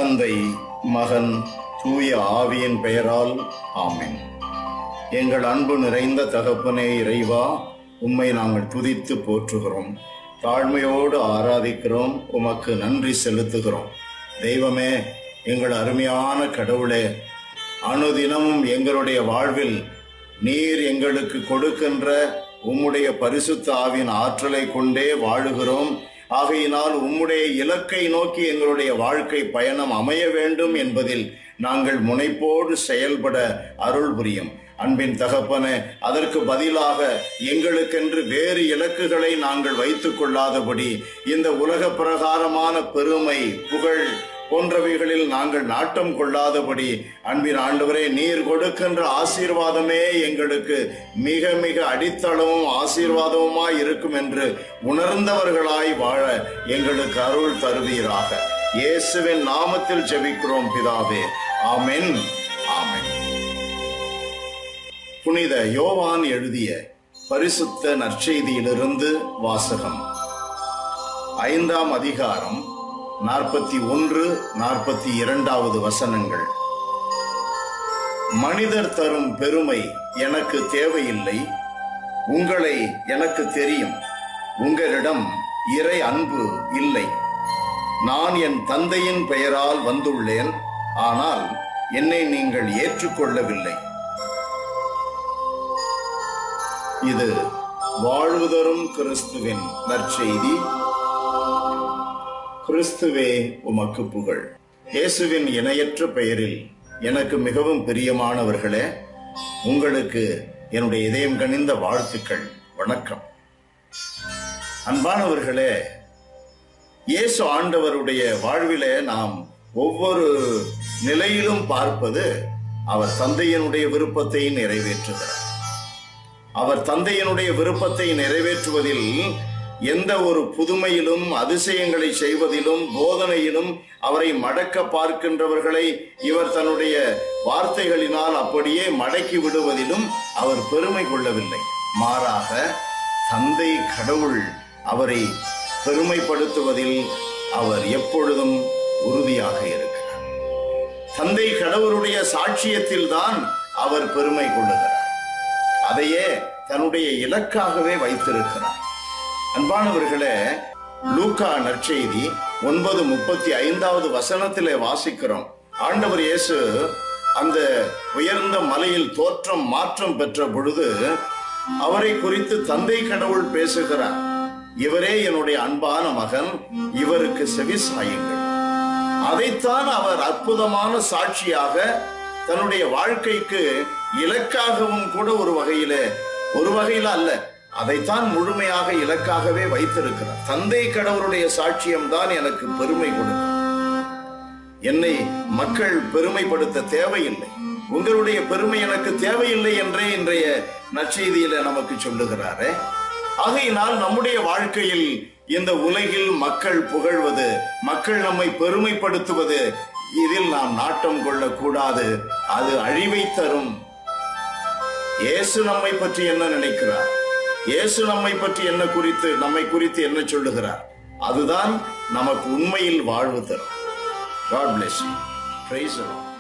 தந்தை மகன் தூய ஆவியின் பெயரால் ஆமென் எங்கள் அன்பு நிறைந்த தகப்பனே இறைவா உம்மை நாங்கள் துதித்து போற்றுகிறோம் தாழ்மையோடு ஆராதிக்கிறோம் உமக்கு நன்றி செலுத்துகிறோம் தெய்வமே எங்கள் அருமையான கடவுளே அனுதினமும் எங்களுடைய வாழ்வில் நீர் எங்களுக்கு கொடுக்கின்ற உம்முடைய பரிசுத்த ஆவின் ஆற்றலை கொண்டே வாழுகிறோம் ஆகையினால் உம்முடைய இலக்கை நோக்கி எங்களுடைய வாழ்க்கை பயணம் அமைய வேண்டும் என்பதில் நாங்கள் முனைப்போடு செயல்பட அருள் புரியும் அன்பின் தகப்பனே அதற்கு பதிலாக எங்களுக்கென்று வேறு இலக்குகளை நாங்கள் வைத்துக் கொள்ளாதபடி இந்த உலக பிரகாரமான பெருமை புகழ் போன்றவைகளில் நாங்கள் நாட்டம் கொள்ளாதபடி அன்பின் ஆண்டவரே நீர் கொடுக்கின்ற ஆசீர்வாதமே எங்களுக்கு மிக மிக அடித்தளமும் ஆசீர்வாதமுமாய் இருக்கும் என்று உணர்ந்தவர்களாய் வாழ எங்களுக்கு அருள் தருவீராக இயேசுவின் நாமத்தில் ஜெபிக்கிறோம் பிதாவே ஆமென் ஆமென் புனித யோவான் எழுதிய பரிசுத்த நற்செய்தியிலிருந்து வாசகம் ஐந்தாம் அதிகாரம் நாற்பத்தி ஒன்று நாற்பத்தி இரண்டாவது வசனங்கள் மனிதர் தரும் பெருமை எனக்கு தேவையில்லை உங்களை எனக்கு தெரியும் உங்களிடம் இறை அன்பு இல்லை நான் என் தந்தையின் பெயரால் வந்துள்ளேன் ஆனால் என்னை நீங்கள் ஏற்றுக்கொள்ளவில்லை இது வாழ்வு தரும் கிறிஸ்துவின் நற்செய்தி கிறிஸ்துவே உமக்கு புகழ் இயேசுவின் இணையற்ற பெயரில் எனக்கு மிகவும் பிரியமானவர்களே உங்களுக்கு என்னுடைய இதயம் கனிந்த வாழ்த்துக்கள் வணக்கம் அன்பானவர்களே இயேசு ஆண்டவருடைய வாழ்விலே நாம் ஒவ்வொரு நிலையிலும் பார்ப்பது அவர் தந்தையினுடைய விருப்பத்தை நிறைவேற்றுகிறார் அவர் தந்தையினுடைய விருப்பத்தை நிறைவேற்றுவதில் எந்த ஒரு புதுமையிலும் அதிசயங்களை செய்வதிலும் போதனையிலும் அவரை மடக்க பார்க்கின்றவர்களை இவர் தன்னுடைய வார்த்தைகளினால் அப்படியே மடக்கி விடுவதிலும் அவர் பெருமை கொள்ளவில்லை மாறாக தந்தை கடவுள் அவரை பெருமைப்படுத்துவதில் அவர் எப்பொழுதும் உறுதியாக இருக்கிறார் தந்தை கடவுளுடைய சாட்சியத்தில் தான் அவர் பெருமை கொள்ளுகிறார் அதையே தன்னுடைய இலக்காகவே வைத்திருக்கிறார் அன்பானவர்களே லூக்கா நற்செய்தி ஒன்பது முப்பத்தி ஐந்தாவது வசனத்திலே வாசிக்கிறோம் ஆண்டவர் இயேசு அந்த உயர்ந்த மலையில் தோற்றம் மாற்றம் பெற்ற பொழுது அவரை குறித்து தந்தை கடவுள் பேசுகிறார் இவரே என்னுடைய அன்பான மகன் இவருக்கு செவி சாயுங்கள் அதைத்தான் அவர் அற்புதமான சாட்சியாக தன்னுடைய வாழ்க்கைக்கு இலக்காகவும் கூட ஒரு வகையில ஒரு வகையில அல்ல அதைத்தான் முழுமையாக இலக்காகவே வைத்திருக்கிறார் தந்தை கடவுளுடைய சாட்சியம் தான் எனக்கு பெருமை கொடுக்கும் என்னை மக்கள் பெருமைப்படுத்த தேவையில்லை உங்களுடைய பெருமை எனக்கு தேவையில்லை என்றே இன்றைய நற்செய்தியில நமக்கு சொல்லுகிறாரே ஆகையினால் நம்முடைய வாழ்க்கையில் இந்த உலகில் மக்கள் புகழ்வது மக்கள் நம்மை பெருமைப்படுத்துவது இதில் நாம் நாட்டம் கொள்ளக்கூடாது அது அழிவை தரும் இயேசு நம்மை பற்றி என்ன நினைக்கிறார் இயேசு நம்மை பற்றி என்ன குறித்து நம்மை குறித்து என்ன சொல்லுகிறார் அதுதான் நமக்கு உண்மையில் வாழ்வு தரும் God bless you. Praise the Lord.